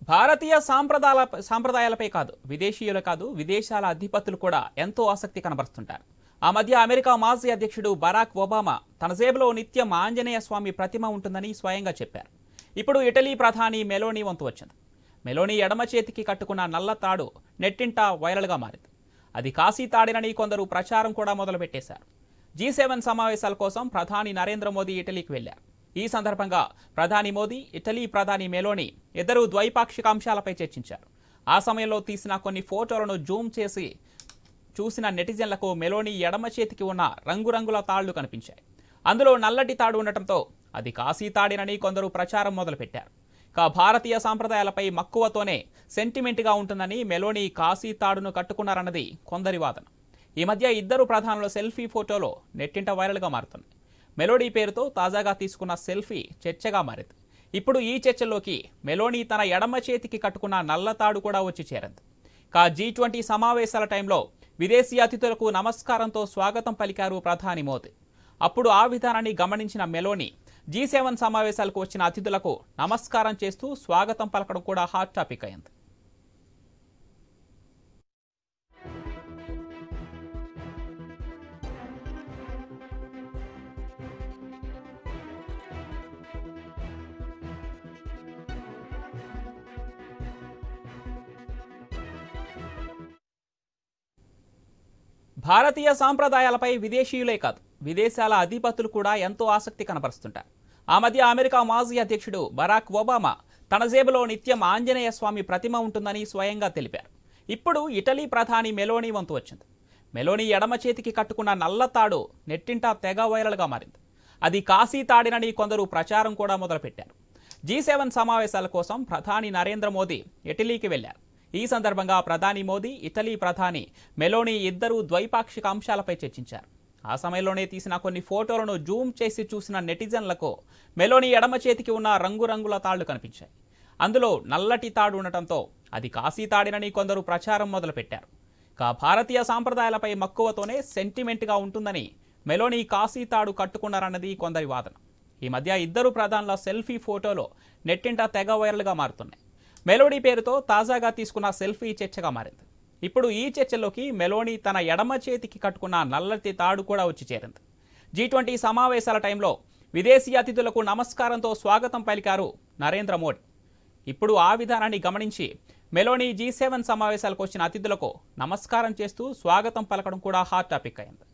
భారతీయ సాంప్రదాయాల సాంప్రదాయాలపై కాదు విదేశీయులు కాదు విదేశాల అధిపతులు కూడా ఎంతో ఆసక్తి కనబరుస్తుంటారు ఆ మధ్య అమెరికా మాజీ అధ్యక్షుడు బరాక్ ఒబామా తన జేబులో నిత్యం ఆంజనేయ స్వామి ప్రతిమ ఉంటుందని స్వయంగా చెప్పారు ఇప్పుడు ఇటలీ ప్రధాని మెలోనీ వంతు వచ్చింది మెలోనీ ఎడమ చేతికి కట్టుకున్న నల్ల తాడు నెట్టింట వైరల్గా మారింది అది కాశీ తాడినని కొందరు ప్రచారం కూడా మొదలుపెట్టేశారు జీ సెవెన్ సమావేశాల కోసం ప్రధాని నరేంద్ర మోదీ ఇటలీకి వెళ్లారు ఈ సందర్భంగా ప్రధాని మోదీ ఇటలీ ప్రధాని మెలోని ఇద్దరు ద్వైపాక్షిక అంశాలపై చర్చించారు ఆ సమయంలో తీసిన కొన్ని ఫోటోలను జూమ్ చేసి చూసిన నెటిజన్లకు మెలోని ఎడమ చేతికి ఉన్న రంగురంగుల తాళ్లు కనిపించాయి అందులో నల్లటి తాడు ఉండటంతో అది కాశీ తాడినని కొందరు ప్రచారం మొదలుపెట్టారు ఇక భారతీయ సాంప్రదాయాలపై మక్కువతోనే సెంటిమెంట్గా ఉంటుందని మెలోని కాశీ తాడును కట్టుకున్నారన్నది కొందరి వాదన ఈ మధ్య ఇద్దరు ప్రధానుల సెల్ఫీ ఫోటోలో నెట్టింట వైరల్గా మారుతుంది మెలోడీ పేరుతో తాజాగా తీసుకున్న సెల్ఫీ చర్చగా మారింది ఇప్పుడు ఈ చర్చలోకి మెలోనీ తన ఎడమ చేతికి కట్టుకున్న నల్ల తాడు కూడా వచ్చి చేరింది కా జీ ట్వంటీ సమావేశాల టైంలో విదేశీ అతిథులకు నమస్కారంతో స్వాగతం పలికారు ప్రధాని మోదీ అప్పుడు ఆ విధానాన్ని గమనించిన మెలోని జీ సెవెన్ సమావేశాలకు వచ్చిన అతిథులకు నమస్కారం చేస్తూ స్వాగతం పలకడం కూడా హాట్ టాపిక్ అయింది భారతీయ సాంప్రదాయాలపై విదేశీయులే కాదు విదేశాల అధిపతులు కూడా ఎంతో ఆసక్తి కనబరుస్తుంటారు ఆ మధ్య అమెరికా మాజీ అధ్యక్షుడు బరాక్ ఒబామా తన జేబులో నిత్యం ఆంజనేయ స్వామి ప్రతిమ ఉంటుందని స్వయంగా తెలిపారు ఇప్పుడు ఇటలీ ప్రధాని మెలోనీ వంతు వచ్చింది మెలోనీ ఎడమ చేతికి కట్టుకున్న నల్ల తాడు నెట్టింటా తెగ వైరల్గా మారింది అది కాశీ తాడినని కొందరు ప్రచారం కూడా మొదలుపెట్టారు జీ సెవెన్ సమావేశాల కోసం ప్రధాని నరేంద్ర మోదీ ఇటలీకి వెళ్లారు ఈ సందర్భంగా ప్రధాని మోదీ ఇటలీ ప్రధాని మెలోనీ ఇద్దరు ద్వైపాక్షిక అంశాలపై చర్చించారు ఆ సమయంలోనే తీసిన కొన్ని ఫోటోలను జూమ్ చేసి చూసిన నెటిజన్లకు మెలోనీ ఎడమ చేతికి ఉన్న రంగురంగుల తాళ్లు కనిపించాయి అందులో నల్లటి తాడు ఉండటంతో అది కాశీ తాడినని కొందరు ప్రచారం మొదలుపెట్టారు కా భారతీయ సాంప్రదాయాలపై మక్కువతోనే సెంటిమెంట్గా ఉంటుందని మెలోనీ కాశీ తాడు కట్టుకున్నారన్నది కొందరి వాదన ఈ మధ్య ఇద్దరు ప్రధానుల సెల్ఫీ ఫోటోలో నెట్టింట తెగ వైరల్గా మారుతున్నాయి మెలోడీ పేరుతో తాజాగా తీసుకున్న సెల్ఫీ చర్చగా మారింది ఇప్పుడు ఈ చర్చలోకి మెలోనీ తన ఎడమ చేతికి కట్టుకున్న నల్లటి తాడు కూడా వచ్చి చేరింది జీ ట్వంటీ సమావేశాల టైంలో విదేశీ అతిథులకు నమస్కారంతో స్వాగతం పలికారు నరేంద్ర మోడీ ఇప్పుడు ఆ విధానాన్ని గమనించి మెలోనీ జీ సెవెన్ సమావేశాలకు వచ్చిన అతిథులకు నమస్కారం చేస్తూ స్వాగతం పలకడం కూడా హాట్ టాపిక్ అయింది